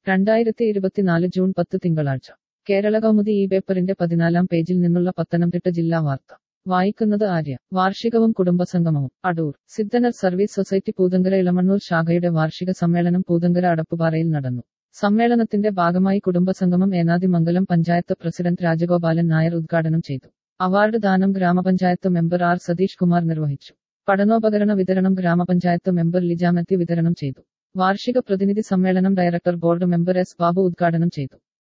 രണ്ടായിരത്തി ഇരുപത്തിനാല് ജൂൺ പത്ത് തിങ്കളാഴ്ച കേരള കൗമുദി ഈ പേപ്പറിന്റെ പതിനാലാം പേജിൽ നിന്നുള്ള പത്തനംതിട്ട ജില്ലാ വാർത്ത വായിക്കുന്നത് ആര്യ വാർഷികവും കുടുംബസംഗമവും അടൂർ സിദ്ധനർ സർവീസ് സൊസൈറ്റി പൂതങ്കര ഇളമണ്ണൂർ ശാഖയുടെ വാർഷിക സമ്മേളനം പൂതങ്കര അടപ്പുപാറയിൽ നടന്നു സമ്മേളനത്തിന്റെ ഭാഗമായി കുടുംബസംഗമം ഏനാദിമംഗലം പഞ്ചായത്ത് പ്രസിഡന്റ് രാജഗോപാലൻ നായർ ഉദ്ഘാടനം ചെയ്തു അവാർഡ് ദാനം ഗ്രാമപഞ്ചായത്ത് മെമ്പർ ആർ സതീഷ് കുമാർ നിർവഹിച്ചു പഠനോപകരണ വിതരണം ഗ്രാമപഞ്ചായത്ത് മെമ്പർ ലിജാമത്തി വിതരണം ചെയ്തു വാർഷിക പ്രതിനിധി സമ്മേളനം director board member S Babu ഉദ്ഘാടനം ചെയ്തു